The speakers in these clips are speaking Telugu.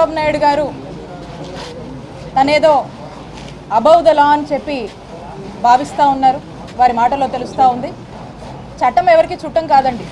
చంద్రబాబు నాయుడు గారు తనేదో అబౌవ్ ద లా అని చెప్పి భావిస్తూ ఉన్నారు వారి మాటలో తెలుస్తూ ఉంది చట్టం ఎవరికి చుట్టం కాదండి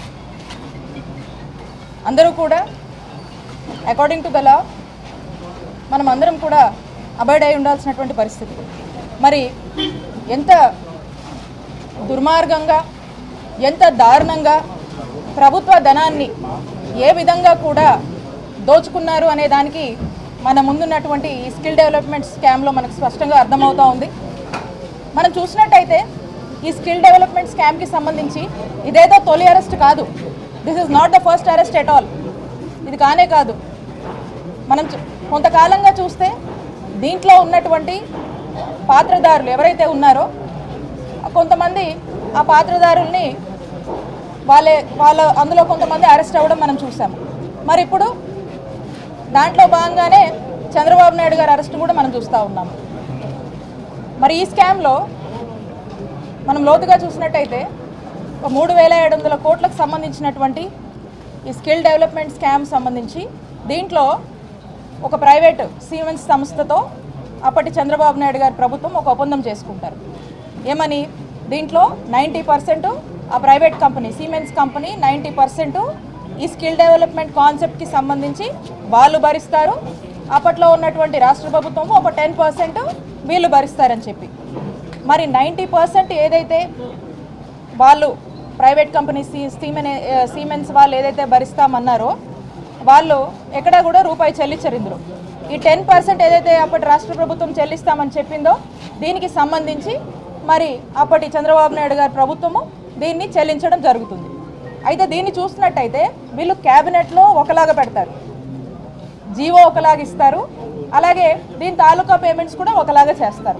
అందరూ కూడా అకార్డింగ్ టు ద లా మనం అందరం కూడా అబాయిడ్ అయి ఉండాల్సినటువంటి పరిస్థితి మరి ఎంత దుర్మార్గంగా ఎంత దారుణంగా ప్రభుత్వ ధనాన్ని ఏ విధంగా కూడా దోచుకున్నారు అనే దానికి మన ముందున్నటువంటి ఈ స్కిల్ డెవలప్మెంట్ స్కామ్లో మనకు స్పష్టంగా అర్థమవుతా ఉంది మనం చూసినట్టయితే ఈ స్కిల్ డెవలప్మెంట్ స్కామ్కి సంబంధించి ఇదేదో తొలి అరెస్ట్ కాదు this is not the first arrest at all ఇది కానే కాదు మనం చూ- కొంతకాలంగా చూస్తే దీంట్లో ఉన్నటువంటి పాత్రదారులు ఎవరైతే ఉన్నారో కొంతమంది ఆ పాత్రదారుల్ని వాళ్ళే వాళ్ళ అందులో కొంతమంది అరెస్ట్ అవ్వడం మనం చూసాము మరి ఇప్పుడు దాంట్లో భాగంగానే చంద్రబాబు నాయుడు గారి అరెస్ట్ కూడా మనం చూస్తూ ఉన్నాము మరి ఈ స్కామ్లో మనం లోతుగా చూసినట్టయితే ఒక మూడు వేల ఏడు వందల కోట్లకు సంబంధించినటువంటి ఈ స్కిల్ డెవలప్మెంట్ స్కామ్ సంబంధించి దీంట్లో ఒక ప్రైవేట్ సీమెన్స్ సంస్థతో అప్పటి చంద్రబాబు నాయుడు గారి ప్రభుత్వం ఒక ఒప్పందం చేసుకుంటారు ఏమని దీంట్లో నైంటీ పర్సెంట్ ఆ private company Siemens company ninety percent ఈ స్కిల్ డెవలప్మెంట్ కాన్సెప్ట్కి సంబంధించి వాళ్ళు భరిస్తారు అప్పట్లో ఉన్నటువంటి రాష్ట్ర ప్రభుత్వం ఒక టెన్ పర్సెంట్ వీళ్ళు భరిస్తారని చెప్పి మరి నైంటీ పర్సెంట్ ఏదైతే వాళ్ళు ప్రైవేట్ కంపెనీ సీ సీమెన్ సీమెన్స్ వాళ్ళు ఏదైతే భరిస్తామన్నారో వాళ్ళు ఎక్కడా కూడా రూపాయి చెల్లించరు ఇందులో ఈ టెన్ పర్సెంట్ ఏదైతే అప్పటి రాష్ట్ర ప్రభుత్వం చెల్లిస్తామని చెప్పిందో దీనికి సంబంధించి మరి అప్పటి చంద్రబాబు నాయుడు గారి ప్రభుత్వము దీన్ని చెల్లించడం జరుగుతుంది అయితే దీన్ని చూసినట్టయితే వీళ్ళు క్యాబినెట్లో ఒకలాగా పెడతారు జీవో ఒకలాగా ఇస్తారు అలాగే దీని తాలూకా పేమెంట్స్ కూడా ఒకలాగా చేస్తారు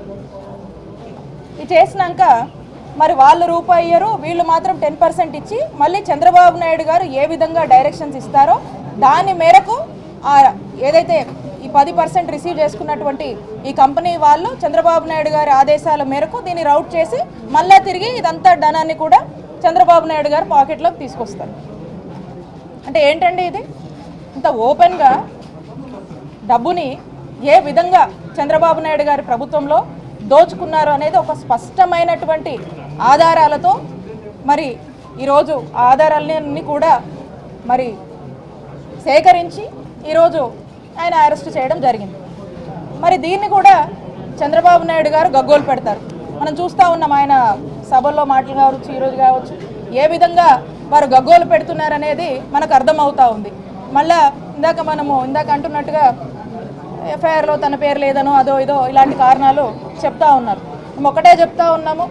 ఇది చేసినాక మరి వాళ్ళు రూపాయి ఇయ్యరు వీళ్ళు మాత్రం టెన్ పర్సెంట్ ఇచ్చి మళ్ళీ చంద్రబాబు నాయుడు గారు ఏ విధంగా డైరెక్షన్స్ ఇస్తారో దాని మేరకు ఆ ఏదైతే ఈ పది పర్సెంట్ రిసీవ్ చేసుకున్నటువంటి ఈ కంపెనీ వాళ్ళు చంద్రబాబు నాయుడు గారి ఆదేశాల మేరకు దీన్ని రౌట్ చేసి మళ్ళా తిరిగి ఇదంతా ధనాన్ని కూడా చంద్రబాబు నాయుడు గారు పాకెట్లోకి తీసుకొస్తారు అంటే ఏంటండి ఇది ఇంత ఓపెన్గా డబ్బుని ఏ విధంగా చంద్రబాబు నాయుడు గారి ప్రభుత్వంలో దోచుకున్నారు అనేది ఒక స్పష్టమైనటువంటి ఆధారాలతో మరి ఈరోజు ఆ ఆధారాలన్నీ కూడా మరి సేకరించి ఈరోజు ఆయన అరెస్ట్ చేయడం జరిగింది మరి దీన్ని కూడా చంద్రబాబు నాయుడు గారు గగ్గోలు పెడతారు మనం చూస్తూ ఉన్నాం ఆయన సభల్లో మాటలు కావచ్చు ఈరోజు కావచ్చు ఏ విధంగా వారు గగ్గోలు పెడుతున్నారనేది మనకు అర్థమవుతా ఉంది మళ్ళా ఇందాక మనము ఇందాక అంటున్నట్టుగా ఎఫ్ఐఆర్లో తన పేరు లేదనో అదో ఇదో ఇలాంటి కారణాలు చెప్తా ఉన్నారు మేము ఒకటే చెప్తా ఉన్నాము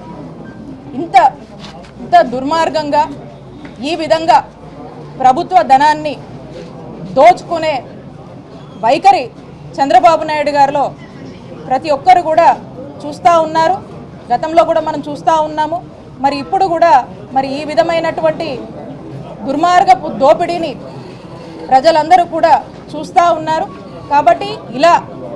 ఇంత ఇంత దుర్మార్గంగా ఈ విధంగా ప్రభుత్వ ధనాన్ని దోచుకునే వైఖరి చంద్రబాబు నాయుడు గారిలో ప్రతి ఒక్కరు కూడా చూస్తూ ఉన్నారు గతంలో కూడా మనం చూస్తూ ఉన్నాము మరి ఇప్పుడు కూడా మరి ఈ విధమైనటువంటి దుర్మార్గపు దోపిడీని ప్రజలందరూ కూడా చూస్తూ ఉన్నారు కాబట్టి ఇలా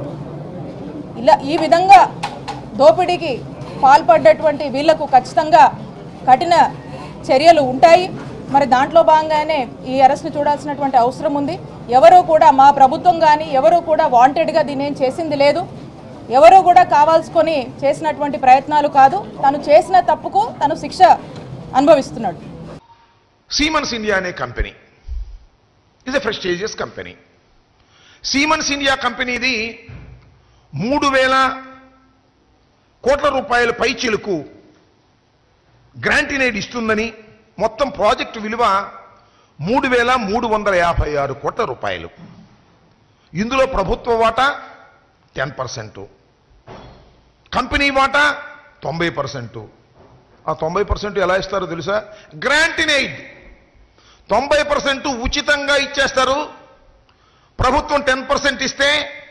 ఇలా ఈ విధంగా దోపిడీకి పాల్పడ్డటువంటి వీళ్లకు ఖచ్చితంగా కఠిన చర్యలు ఉంటాయి మరి దాంట్లో భాగంగానే ఈ అరెస్ట్ని చూడాల్సినటువంటి అవసరం ఉంది ఎవరూ కూడా మా ప్రభుత్వం కానీ ఎవరూ కూడా వాంటెడ్గా దీన్ని ఏం చేసింది లేదు ఎవరూ కూడా కావాల్సుకొని చేసినటువంటి ప్రయత్నాలు కాదు తను చేసిన తప్పుకు తను శిక్ష అనుభవిస్తున్నాడు సీమన్స్ ఇండియా అనే company is a prestigious company Siemens India కంపెనీది మూడు వేల కోట్ల రూపాయల పైచీలకు గ్రాంటినేడ్ ఇస్తుందని మొత్తం ప్రాజెక్టు విలువ మూడు వేల మూడు వందల యాభై ఆరు కోట్ల రూపాయలు ఇందులో ప్రభుత్వ వాటా టెన్ పర్సెంటు కంపెనీ వాటా తొంభై పర్సెంటు ఆ తొంభై పర్సెంట్ ఎలా ఇస్తారో తెలుసా గ్రాంటినేడ్ తొంభై పర్సెంట్ ఉచితంగా ఇచ్చేస్తారు ప్రభుత్వం టెన్ పర్సెంట్ ఇస్తే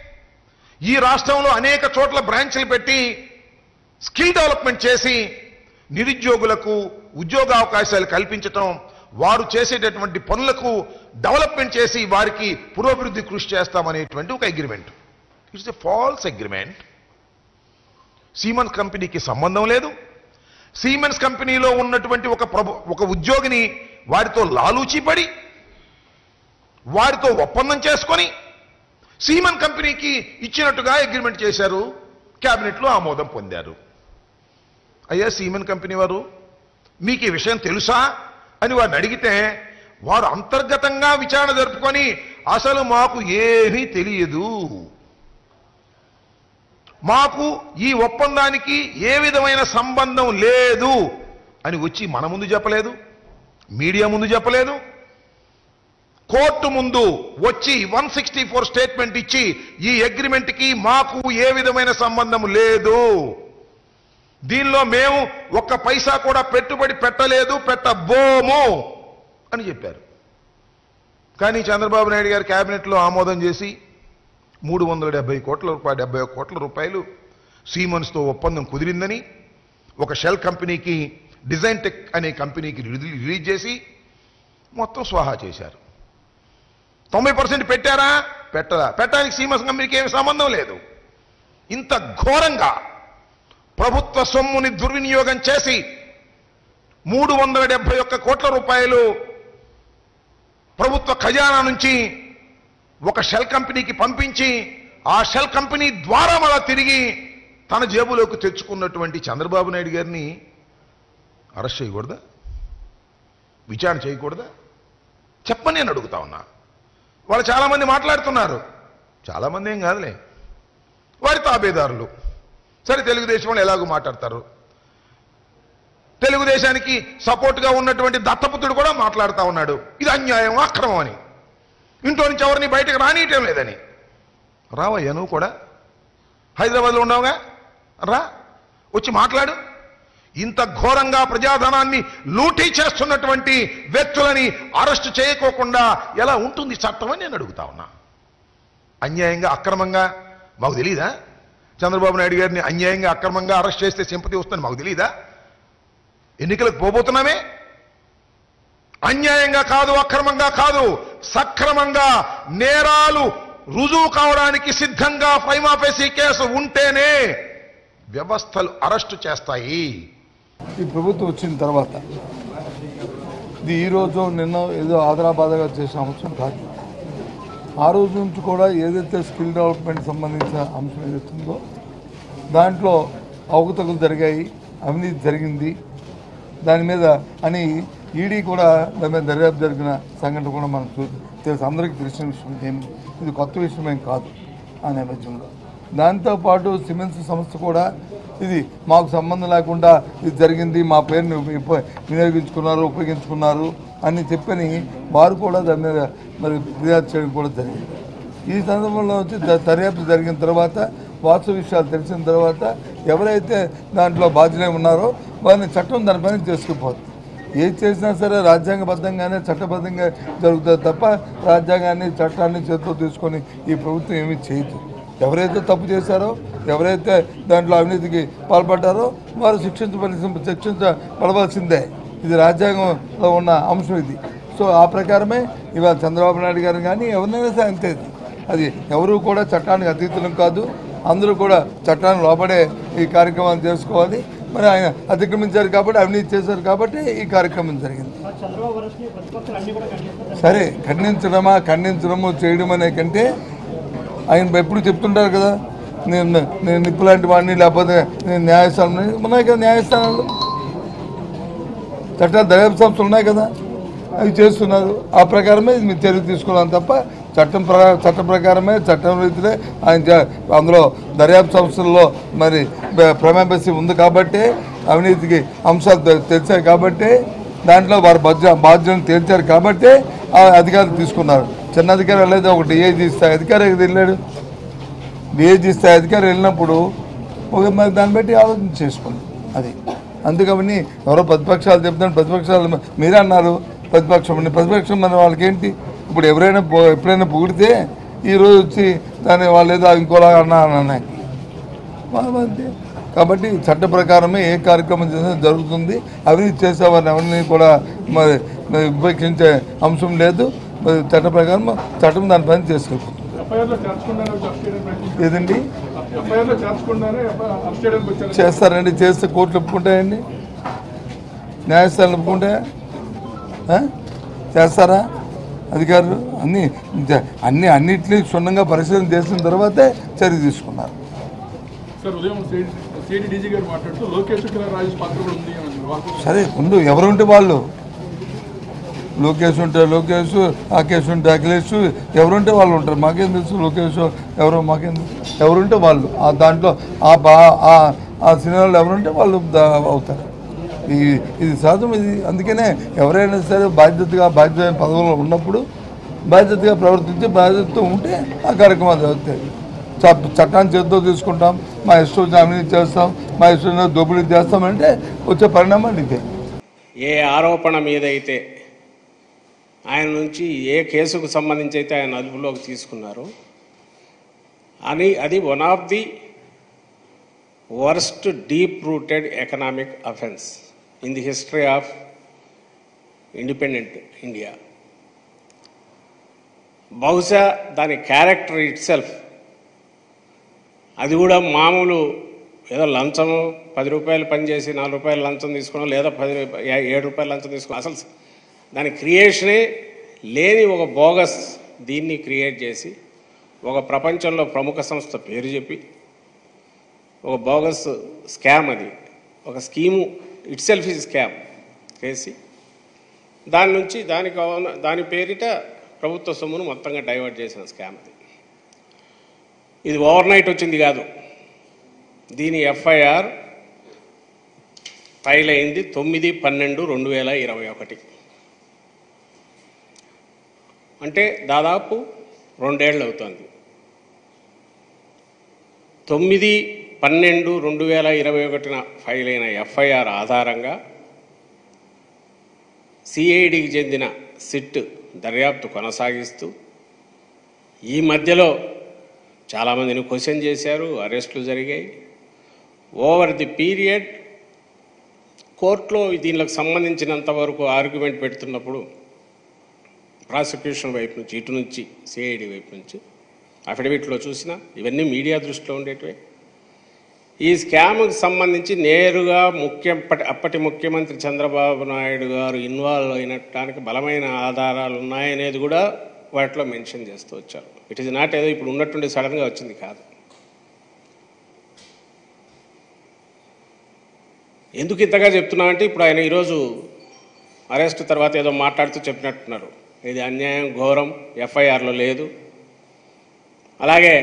ఈ రాష్ట్రంలో అనేక చోట్ల బ్రాంచ్లు పెట్టి స్కిల్ డెవలప్మెంట్ చేసి నిరుద్యోగులకు ఉద్యోగ అవకాశాలు కల్పించటం వారు చేసేటటువంటి పనులకు డెవలప్మెంట్ చేసి వారికి పురోభివృద్ధి కృషి చేస్తామనేటువంటి ఒక agreement it's a false agreement Siemens కంపెనీకి సంబంధం లేదు సీమెన్స్ కంపెనీలో ఉన్నటువంటి ఒక ప్రభు ఒక ఉద్యోగిని వారితో లాలూచీపడి వారితో ఒప్పందం చేసుకొని సీమన్ కంపెనీకి ఇచ్చినట్టుగా అగ్రిమెంట్ చేశారు క్యాబినెట్లో ఆమోదం పొందారు అయ్యా సీమన్ కంపెనీ వారు మీకు ఈ విషయం తెలుసా అని వారిని అడిగితే వారు అంతర్గతంగా విచారణ జరుపుకొని అసలు మాకు ఏమీ తెలియదు మాకు ఈ ఒప్పందానికి ఏ విధమైన సంబంధం లేదు అని వచ్చి మన ముందు చెప్పలేదు మీడియా ముందు చెప్పలేదు కోర్టు ముందు వచ్చి వన్ సిక్స్టీ ఫోర్ స్టేట్మెంట్ ఇచ్చి ఈ అగ్రిమెంట్కి మాకు ఏ విధమైన సంబంధం లేదు దీనిలో మేము ఒక్క పైసా కూడా పెట్టుబడి పెట్టలేదు పెట్టబోము అని చెప్పారు కానీ చంద్రబాబు నాయుడు గారి క్యాబినెట్లో ఆమోదం చేసి మూడు వందల డెబ్బై కోట్ల రూపాయలు డెబ్బై ఒక్క కోట్ల రూపాయలు సీమన్స్తో ఒప్పందం కుదిరిందని ఒక షెల్ కంపెనీకి డిజైన్ టెక్ అనే కంపెనీకి రిలీ- రిలీజ్ చేసి మొత్తం స్వాహా చేశారు తొంభై పర్సెంట్ పెట్టారా పెట్టరా పెట్టడానికి సీమన్స్ కంపెనీకి ఏమి సంబంధం లేదు ఇంత ఘోరంగా ప్రభుత్వ సొమ్ముని దుర్వినియోగం చేసి మూడు వందల డెబ్బై ఒక్క కోట్ల రూపాయలు ప్రభుత్వ ఖజానా నుంచి ఒక షెల్ కంపెనీకి పంపించి ఆ షెల్ కంపెనీ ద్వారా మళ్ళా తిరిగి తన జేబులోకి తెచ్చుకున్నటువంటి చంద్రబాబు నాయుడు గారిని అరెస్ట్ చేయకూడదా విచారణ చేయకూడదా చెప్పని నేను అడుగుతా ఉన్నా వాళ్ళు చాలామంది మాట్లాడుతున్నారు చాలామంది ఏం కాదులే వారి తాబేదారులు సరే తెలుగుదేశం వాళ్ళు ఎలాగో మాట్లాడతారు తెలుగుదేశానికి సపోర్ట్గా ఉన్నటువంటి దత్తపుత్రుడు కూడా మాట్లాడుతూ ఉన్నాడు ఇది అన్యాయం అక్రమం అని ఇంట్లో నుంచి ఎవరిని బయటకు రానియటం లేదని రావయ్యా నువ్వు కూడా హైదరాబాద్లో ఉన్నావుగా రా వచ్చి మాట్లాడు ఇంత ఘోరంగా ప్రజాధనాన్ని లూటీ చేస్తున్నటువంటి వ్యక్తులని అరెస్ట్ చేయకోకుండా ఎలా ఉంటుంది చట్టం అని నేను అడుగుతా ఉన్నా అన్యాయంగా అక్రమంగా మాకు తెలియదా చంద్రబాబు నాయుడు గారిని అన్యాయంగా అక్రమంగా అరెస్ట్ చేస్తే సింపతి వస్తుంది మాకు తెలియదా ఎన్నికలకు పోబోతున్నామే అన్యాయంగా కాదు అక్రమంగా కాదు సక్రమంగా నేరాలు రుజువు కావడానికి సిద్ధంగా ఫైమాఫేసీ కేసు ఉంటేనే వ్యవస్థలు అరెస్టు చేస్తాయి ఈ ప్రభుత్వం వచ్చిన తర్వాత ఇది ఈ రోజు నిన్న ఏదో ఆదరాబాదగా చేసిన అంశం కాదు ఆ రోజు నుంచి కూడా ఏదైతే స్కిల్ డెవలప్మెంట్ సంబంధించిన అంశం ఏదైతే ఉందో దాంట్లో అవకతవకలు జరిగాయి అవినీతి జరిగింది దాని మీద అని ఈడీ కూడా దాని మీద దర్యాప్తు జరిగిన సంఘటన కూడా మనం చూ తెలుసు అందరికీ తెలిసిన విషయం ఏం ఇది కొత్త విషయం ఏం కాదు ఆ నేపథ్యంలో దాంతోపాటు సిమెంట్స్ సంస్థ కూడా ఇది మాకు సంబంధం లేకుండా ఇది జరిగింది మా పేరుని ఉప- వినియోగించుకున్నారు ఉపయోగించుకున్నారు అని చెప్పని వారు కూడా దాని మీద మరి ఫిర్యాదు చేయడం కూడా జరిగింది ఈ సందర్భంలో వచ్చి ద- దర్యాప్తు జరిగిన తర్వాత వాస్తవ విషయాలు తెలిసిన తర్వాత ఎవరైతే దాంట్లో బాధ్యులై ఉన్నారో వారిని చట్టం దాని పని చేసుకుపోతుంది ఏది చేసినా సరే రాజ్యాంగబద్ధంగానే చట్టబద్ధంగా జరుగుతుంది తప్ప రాజ్యాంగాన్ని చట్టాన్ని చేతిలో తీసుకొని ఈ ప్రభుత్వం ఏమీ చేయదు ఎవరైతే తప్పు చేశారో ఎవరైతే దాంట్లో అవినీతికి పాల్పడ్డారో వారు శిక్షించబడి శిక్షించబడవలసిందే ఇది రాజ్యాంగంలో ఉన్న అంశం ఇది సో ఆ ప్రకారమే ఇవాళ చంద్రబాబు నాయుడు గారు కానీ ఎవరినైనా సరే అంతే ఇది. అది ఎవరు కూడా చట్టానికి అతీతులం కాదు అందరూ కూడా చట్టాన్ని లోపడే ఈ కార్యక్రమాలు చేసుకోవాలి మరి ఆయన అతిక్రమించారు కాబట్టి అవినీతి చేశారు కాబట్టి ఈ కార్యక్రమం జరిగింది సరే ఖండించడమా ఖండించడము చేయడం అనే కంటే ఆయన ఎప్పుడు చెప్తుంటారు కదా నేను నేను నిప్పు లాంటి వాడిని లేకపోతే నేను న్యాయస్థానం ఉన్నాయి కదా న్యాయస్థానాలు చట్టాలు దర్యాప్తు సంస్థలు ఉన్నాయి కదా అవి చేస్తున్నారు ఆ ప్రకారమే మీరు చర్య తీసుకున్నాం తప్ప చట్టం ప్ర చట్ట ప్రకారమే చట్టం రీతిలో ఆయన చ- అందులో దర్యాప్తు సంస్థల్లో మరి బ- ప్రమేపసి ఉంది కాబట్టి అవినీతికి అంశాలు తె- తెలిసాయి కాబట్టి దాంట్లో వారి బాధ్య బాధ్యతను తేల్చారు కాబట్టి ఆ అధికారులు తీసుకున్నారు చిన్న అధికారి వెళ్ళేది ఒక డిఐజీ స్థాయి అధికారి వెళ్ళాడు డిఐజీ స్థాయి అధికారి వెళ్ళినప్పుడు ఒక మరి దాన్ని బట్టి ఆలోచన చేసుకోండి అది అందుకని ఎవరో ప్రతిపక్షాలు చెప్తాను ప్రతిపక్షాలు మీరే అన్నారు ప్రతిపక్షం అని ప్రతిపక్షం మన వాళ్ళకి ఏంటి ఇప్పుడు ఎవరైనా పో- ఎప్పుడైనా పొగిడితే ఈరోజు వచ్చి దాన్ని వాళ్ళు ఏదో ఇంకోలా అన్నా అన్నాయి అంతే కాబట్టి చట్ట ప్రకారమే ఏ కార్యక్రమం చేసినా జరుగుతుంది అవినీతి చేసేవారిని ఎవరిని కూడా మరి మరి ఉపేక్షించే అంశం లేదు మరి చట్ట ప్రకారం చట్టం దాని పని చేసుకెళ్తుంది ఎఫ్ఐఆర్లో చేర్చకుండానే వచ్చి అరెస్ట్ చేయడానికి ప్రయత్నించారు. ఏదండి ఎఫ్ఐఆర్లో చేర్చకుండానే ఎఫ్ఐఆర్ అరెస్ట్ చేయడానికి వచ్చారు చేస్తారండి చేస్తే కోర్టులు ఒప్పుకుంటాయండి న్యాయస్థానాలు ఒప్పుకుంటాయా ఆ? చేస్తారా అధికారులు అన్ని జ- అన్ని అన్నిటినీ క్షుణ్ణంగా పరిశీలన చేసిన తర్వాతే చర్య తీసుకున్నారు సార్ ఉదయం సిఐడి డీజీ గారు మాట్లాడుతూ లోకేష్ కిలా రాజేష్ పాత్ర కూడా ఉంది అని వాస్తవం సరే ముందు ఎవరుంటే వాళ్ళు లోకేష్ ఉంటే లోకేష్ అఖిలేష్ ఉంటే అఖిలేష్ ఎవరుంటే వాళ్ళు ఉంటారు మాకేం తెలుసు లోకేష్ ఎవరో మాకేం తెలుసు ఎవరుంటే వాళ్ళు ఆ దాంట్లో ఆ బా ఆ- ఆ సినిమాలో ఎవరుంటే వాళ్ళు దా- అవుతారు ఈ ఇది సహజం ఇది అందుకనే ఎవరైనా సరే బాధ్యతగా బాధ్యత పదవుల్లో ఉన్నప్పుడు బాధ్యతగా ప్రవర్తించి బాధ్యతతో ఉంటే ఆ కార్యక్రమాలు జరుగుతాయి చ- చట్టాన్ని చేతితో తీసుకుంటాం మా ఇష్టం వచ్చిన అవినీతి చేస్తాం మా ఇష్టం వచ్చిన దోపిడీ చేస్తామంటే వచ్చే పరిణామాలు ఇదే ఏ ఆరోపణ మీద అయితే ఆయన నుంచి ఏ కేసుకు సంబంధించి అయితే ఆయన అదుపులోకి తీసుకున్నారు అని అది one of the worst deep rooted economic offence in the history of independent India బహుశా దాని క్యారెక్టర్ ఇట్ సెల్ఫ్ అది కూడా మామూలు ఏదో లంచము పది రూపాయలు పనిచేసి నాలుగు రూపాయలు లంచం తీసుకోవడం లేదా పది రూపాయలు ఏ- ఏడు రూపాయలు లంచం తీసుకోవడం అసలు దాని క్రియేషనే లేని ఒక బోగస్ దీన్ని క్రియేట్ చేసి ఒక ప్రపంచంలో ప్రముఖ సంస్థ పేరు చెప్పి ఒక బోగస్ స్కామ్ అది ఒక scheme itself is scam చేసి దాని నుంచి దానికి కావాల- దాని పేరిట ప్రభుత్వ సొమ్మును మొత్తంగా డైవర్ట్ చేసిన స్కామ్ అది ఇది ఓవర్ నైట్ వచ్చింది కాదు దీని ఎఫ్ఐఆర్ ఫైల్ అయింది తొమ్మిది పన్నెండు రెండు వేల ఇరవై ఒకటి అంటే దాదాపు రెండేళ్ళు అవుతుంది తొమ్మిది పన్నెండు రెండు వేల ఇరవై ఒకటిన ఫైల్ అయిన ఎఫ్ఐఆర్ ఆధారంగా సిఐడికి చెందిన సిట్ దర్యాప్తు కొనసాగిస్తూ ఈ మధ్యలో చాలామందిని క్వశ్చన్ చేశారు అరెస్టులు జరిగాయి ఓవర్ ది పీరియడ్ కోర్టులో దీనికి సంబంధించినంత వరకు ఆర్గ్యుమెంట్ పెడుతున్నప్పుడు ప్రాసిక్యూషన్ వైపు నుంచి ఇటు నుంచి సిఐడి వైపు నుంచి అఫిడవిట్లో చూసిన ఇవన్నీ మీడియా దృష్టిలో ఉండేటివే ఈ స్కామ్కి సంబంధించి నేరుగా ముఖ్య అప్పటి ముఖ్యమంత్రి చంద్రబాబు నాయుడు గారు ఇన్వాల్వ్ అయినటానికి బలమైన ఆధారాలు ఉన్నాయనేది కూడా వాటిలో మెన్షన్ చేస్తూ వచ్చారు ఇట్ ఈస్ నాట్ ఏదో ఇప్పుడు ఉన్నట్టుండి సడన్గా వచ్చింది కాదు ఎందుకు ఇంతగా చెప్తున్నామంటే ఇప్పుడు ఆయన ఈరోజు అరెస్ట్ తర్వాత ఏదో మాట్లాడుతూ చెప్పినట్టున్నారు ఇది అన్యాయం ఘోరం ఎఫ్ఐఆర్లో లేదు అలాగే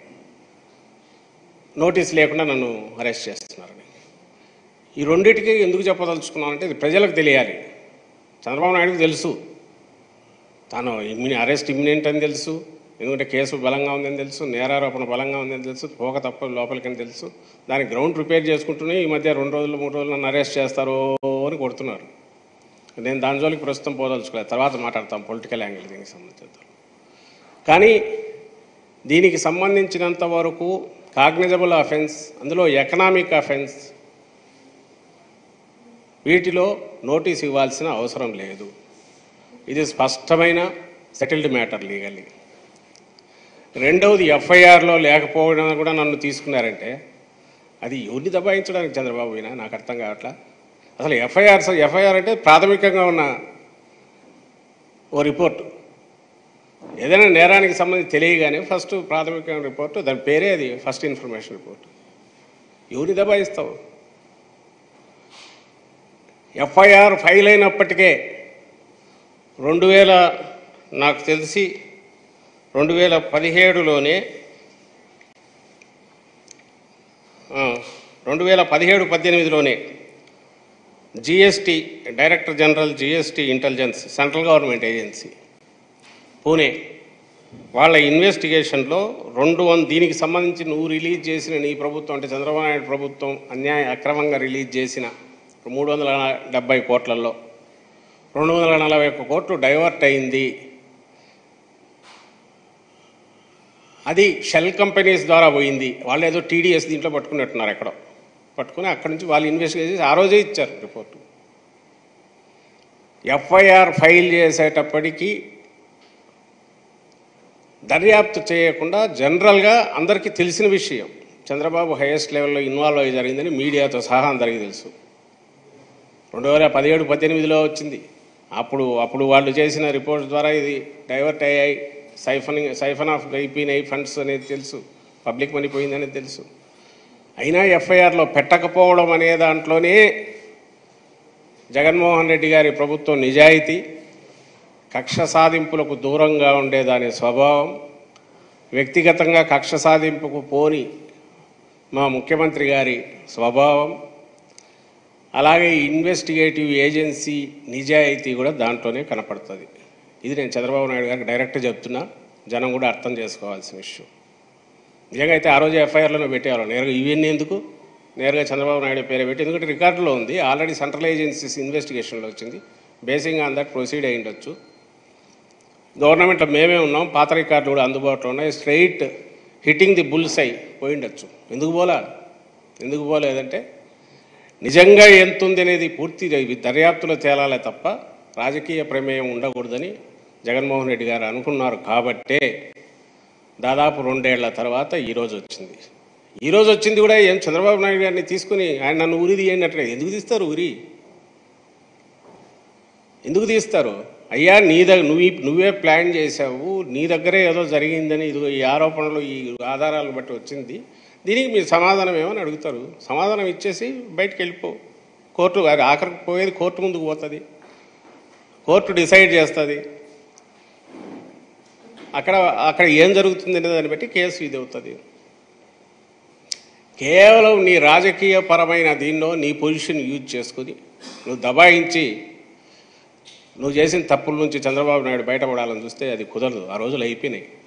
నోటీస్ లేకుండా నన్ను అరెస్ట్ చేస్తున్నారని ఈ రెండింటికి ఎందుకు చెప్పదలుచుకున్నానంటే ఇది ప్రజలకు తెలియాలి చంద్రబాబు నాయుడుకి తెలుసు తాను ఇమ్మిని అరెస్ట్ ఇమ్మినెంట్ అని తెలుసు ఎందుకంటే కేసు బలంగా ఉందని తెలుసు నేరారోపణ బలంగా ఉందని తెలుసు పోక తప్ప లోపలికని తెలుసు దాని గ్రౌండ్ ప్రిపేర్ చేసుకుంటూనే ఈ మధ్య రెండు రోజులు మూడు రోజులు నన్ను అరెస్ట్ చేస్తారో అని కొడుతున్నారు నేను దాని జోలికి ప్రస్తుతం పోదలుచుకోలేదు తర్వాత మాట్లాడతాం పొలిటికల్ యాంగిల్ దీనికి సంబంధించి కానీ దీనికి సంబంధించినంత వరకు కాగ్నిజబుల్ అఫెన్స్ అందులో ఎకనామిక్ అఫెన్స్ వీటిలో నోటీస్ ఇవ్వాల్సిన అవసరం లేదు ఇది స్పష్టమైన సెటిల్డ్ మ్యాటర్ లీగల్లీ రెండవది ఎఫ్ఐఆర్లో లేకపోవడం కూడా నన్ను తీసుకున్నారంటే అది ఎవరిని దబాయించడానికి చంద్రబాబు అయినా నాకు అర్థం కావట్లా అసలు ఎఫ్ఐఆర్ ఎఫ్ఐఆర్ అంటే ప్రాథమికంగా ఉన్న ఓ రిపోర్ట్ ఏదైనా నేరానికి సంబంధించి తెలియగానే ఫస్ట్ ప్రాథమిక రిపోర్టు దాని పేరే అది ఫస్ట్ ఇన్ఫర్మేషన్ రిపోర్ట్ ఎవరిని దబాయిస్తావు ఎఫ్ఐఆర్ ఫైల్ అయినప్పటికే రెండు వేల నాకు తెలిసి రెండు వేల పదిహేడులోనే ఆ, రెండు వేల పదిహేడు పద్దెనిమిదిలోనే GST director general GST intelligence central government agency Pune వాళ్ళ ఇన్వెస్టిగేషన్లో రెండు వంద దీనికి సంబంధించి నువ్వు రిలీజ్ చేసిన నీ ప్రభుత్వం అంటే చంద్రబాబు నాయుడు ప్రభుత్వం అన్యాయ అక్రమంగా రిలీజ్ చేసిన మూడు వందల డెబ్బై కోట్లలో రెండు వందల నలభై ఒక్క కోట్లు డైవర్ట్ అయింది అది షెల్ కంపెనీస్ ద్వారా పోయింది వాళ్ళు ఏదో టీడీఎస్ దీంట్లో పట్టుకున్నట్టున్నారు ఎక్కడో పట్టుకుని అక్కడి నుంచి వాళ్ళు ఇన్వెస్టిగేట్ చేసి ఆ రోజే ఇచ్చారు రిపోర్టు ఎఫ్ఐఆర్ ఫైల్ చేసేటప్పటికీ దర్యాప్తు చేయకుండా జనరల్గా అందరికీ తెలిసిన విషయం చంద్రబాబు హైయెస్ట్ లెవెల్లో ఇన్వాల్వ్ అయ్యి జరిగిందని మీడియాతో సహా అందరికీ తెలుసు రెండు వేల పదిహేడు పద్దెనిమిదిలో వచ్చింది అప్పుడు అప్పుడు వాళ్ళు చేసిన రిపోర్ట్ ద్వారా ఇది డైవర్ట్ అయ్యాయి సైఫనింగ్ సైఫన్ ఆఫ్ అయిపోయినాయి ఫండ్స్ అనేది తెలుసు పబ్లిక్ మనీ పోయిందనేది తెలుసు అయినా ఎఫ్ఐఆర్లో పెట్టకపోవడం అనే దాంట్లోనే జగన్మోహన్ రెడ్డి గారి ప్రభుత్వం నిజాయితీ కక్ష సాధింపులకు దూరంగా ఉండే దాని స్వభావం వ్యక్తిగతంగా కక్ష సాధింపుకు పోని మా ముఖ్యమంత్రి గారి స్వభావం అలాగే ఇన్వెస్టిగేటివ్ ఏజెన్సీ నిజాయితీ కూడా దాంట్లోనే కనపడుతుంది ఇది నేను చంద్రబాబు నాయుడు గారికి డైరెక్ట్ చెప్తున్నా జనం కూడా అర్థం చేసుకోవాల్సిన విషయం నిజంగా అయితే ఆ రోజు ఎఫ్ఐఆర్లోనే పెట్టేవారు నేరుగా ఇవన్నీ ఎందుకు నేరుగా చంద్రబాబు నాయుడు పేరు పెట్టి ఎందుకంటే రికార్డులో ఉంది ఆల్రెడీ సెంట్రల్ ఏజెన్సీస్ ఇన్వెస్టిగేషన్లో వచ్చింది బేసింగ్ ఆన్ దట్ ప్రొసీడ్ అయి ఉండొచ్చు గవర్నమెంట్లో మేమే ఉన్నాం పాత రికార్డులు కూడా అందుబాటులో ఉన్నాయి స్ట్రైట్ హిట్టింగ్ ది బుల్స్ అయి పోయిండొచ్చు ఎందుకు పోలా ఎందుకు పోలేదంటే నిజంగా ఎంత ఉంది అనేది పూర్తి ఇవి దర్యాప్తులో తేలాలే తప్ప రాజకీయ ప్రమేయం ఉండకూడదని జగన్మోహన్ రెడ్డి గారు అనుకున్నారు కాబట్టే దాదాపు రెండేళ్ల తర్వాత ఈరోజు వచ్చింది ఈరోజు వచ్చింది కూడా ఏం చంద్రబాబు నాయుడు గారిని తీసుకుని ఆయన నన్ను ఉరి తీయండి అంటే ఎందుకు తీస్తారు ఉరి ఎందుకు తీస్తారు అయ్యా నీ దగ్గర నువ్వు నువ్వే ప్లాన్ చేసావు నీ దగ్గరే ఏదో జరిగిందని ఇదిగో ఈ ఆరోపణలు ఈ ఆధారాలను బట్టి వచ్చింది దీనికి మీరు సమాధానం ఏమని అడుగుతారు సమాధానం ఇచ్చేసి బయటకు వెళ్ళిపో కోర్టు అది ఆఖరికి పోయేది కోర్టు ముందుకు పోతుంది కోర్టు డిసైడ్ చేస్తుంది అక్కడ అక్కడ ఏం జరుగుతుంది అనే దాన్ని బట్టి కేసు ఇది అవుతుంది కేవలం నీ రాజకీయ పరమైన దీనిలో నీ పొజిషన్ యూజ్ చేసుకుని నువ్వు దబాయించి నువ్వు చేసిన తప్పుల నుంచి చంద్రబాబు నాయుడు బయటపడాలని చూస్తే అది కుదరదు ఆ రోజులు అయిపోయినాయి